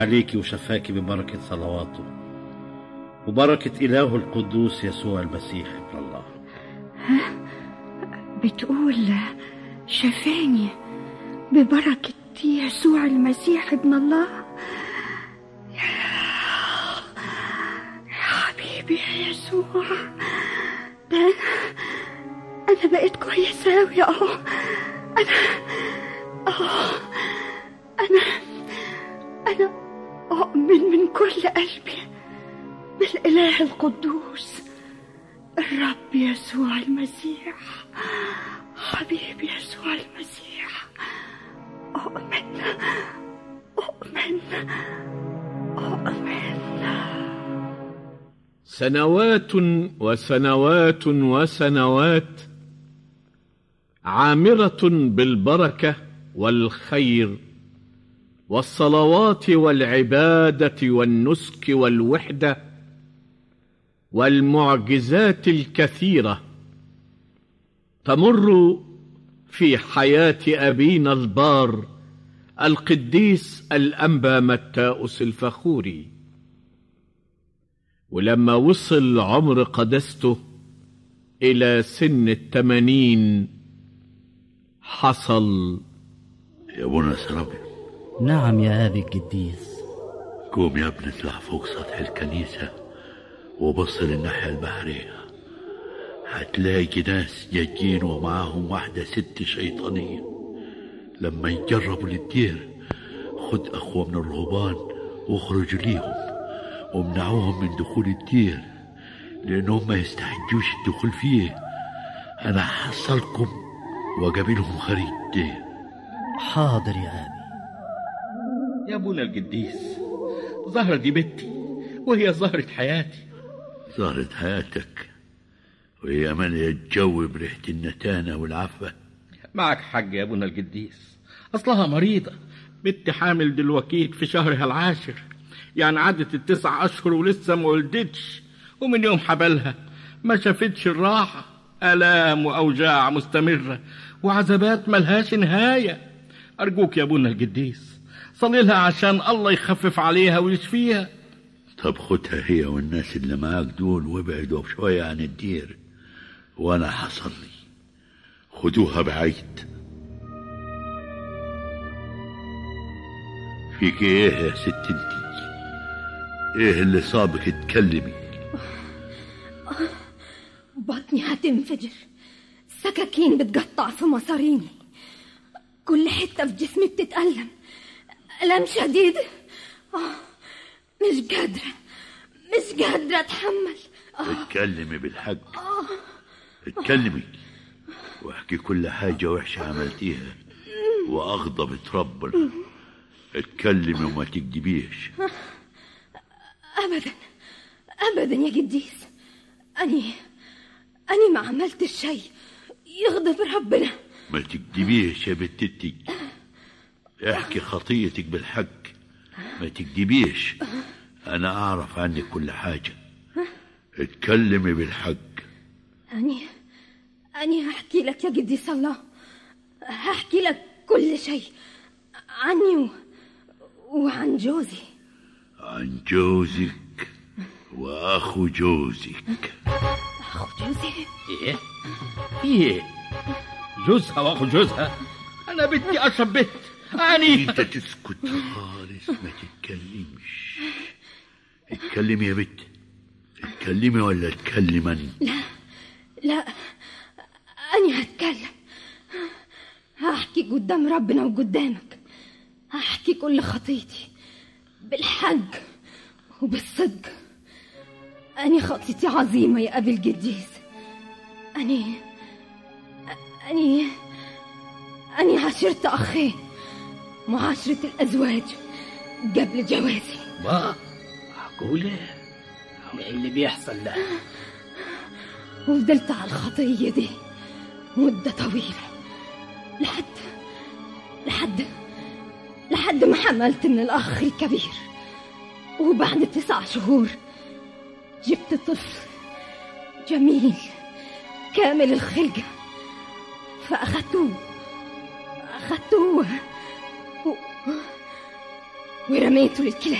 عليك وشفاك ببركة صلواته وبركة إله القدوس يسوع المسيح ابن الله بتقول شفاني ببركة يسوع المسيح ابن الله يا حبيبي يا يسوع ده أنا أنا بقيت كويسة أوي أهو أنا أهو أنا أنا أؤمن من كل قلبي بالإله القدوس الرب يسوع المسيح حبيبي يسوع المسيح أؤمن أؤمن أؤمن سنوات وسنوات وسنوات عامرة بالبركة والخير والصلوات والعبادة والنسك والوحدة والمعجزات الكثيرة تمر في حياة أبينا البار القديس الأنبا متاؤس الفخوري ولما وصل عمر قدسته إلى سن التمانين حصل يا ابونا سرابي نعم يا أبي القديس قوم يا ابني اطلع فوق سطح الكنيسة وبص للناحية البحرية هتلاقي ناس جايين ومعاهم واحدة ست شيطانية لما يجربوا للدير خد أخوة من الرهبان واخرجوا ليهم وامنعوهم من دخول الدير لأنهم ما يستحجوش الدخول فيه أنا هحصلكم وأقابلهم خارج الدير حاضر يا أبي يا ابونا القديس زهرة دي بنتي وهي زهرة حياتي زهرة حياتك وهي مالية الجو بريحة النتانة والعفة معك حق يا ابونا القديس اصلها مريضة بنتي حامل دلوقتي في شهرها العاشر يعني عدت التسع اشهر ولسه ما ولدتش ومن يوم حبلها ما شافتش الراحة آلام وأوجاع مستمرة وعذابات ملهاش نهاية أرجوك يا أبونا القديس صلي لها عشان الله يخفف عليها ويشفيها طب خدها هي والناس اللي معاك دول وابعدوا شوية عن الدير وأنا حصلي خدوها بعيد فيك ايه يا ست انتي ايه اللي صابك اتكلمي بطني هتنفجر سكاكين بتقطع في مصاريني كل حتة في جسمي بتتألم ألم شديد آه، مش قادرة مش قادرة أتحمل آه، اتكلمي بالحق اتكلمي واحكي كل حاجة وحشة عملتيها وأغضبت ربنا اتكلمي وما تكذبيش أبدا أبدا يا قديس أني أني ما عملتش شيء يغضب ربنا ما تكذبيش يا بتتي احكي خطيتك بالحق ما تكذبيش أنا أعرف عنك كل حاجة اتكلمي بالحق أني أني هحكي لك يا قديس الله هحكي لك كل شيء عني و... وعن جوزي عن جوزك وأخو جوزك أخو جوزي إيه؟ في إيه؟ جوزها وأخو جوزها أنا بنتي أشرب بنت أني انت تسكت خالص ما تتكلمش اتكلمي يا بت اتكلمي ولا اتكلم انا لا أني هتكلم هحكي قدام ربنا وقدامك هحكي كل خطيتي بالحق وبالصدق أني خطيتي عظيمة يا أبي القديس أني أني أني عاشرت أخين معاشرة الأزواج قبل جوازي ما معقولة إيه اللي بيحصل ده وفضلت على الخطية دي مدة طويلة لحد لحد لحد ما حملت من الأخ الكبير وبعد تسع شهور جبت طفل جميل كامل الخلقة فأخدته أخدته و... ورميته للكلاب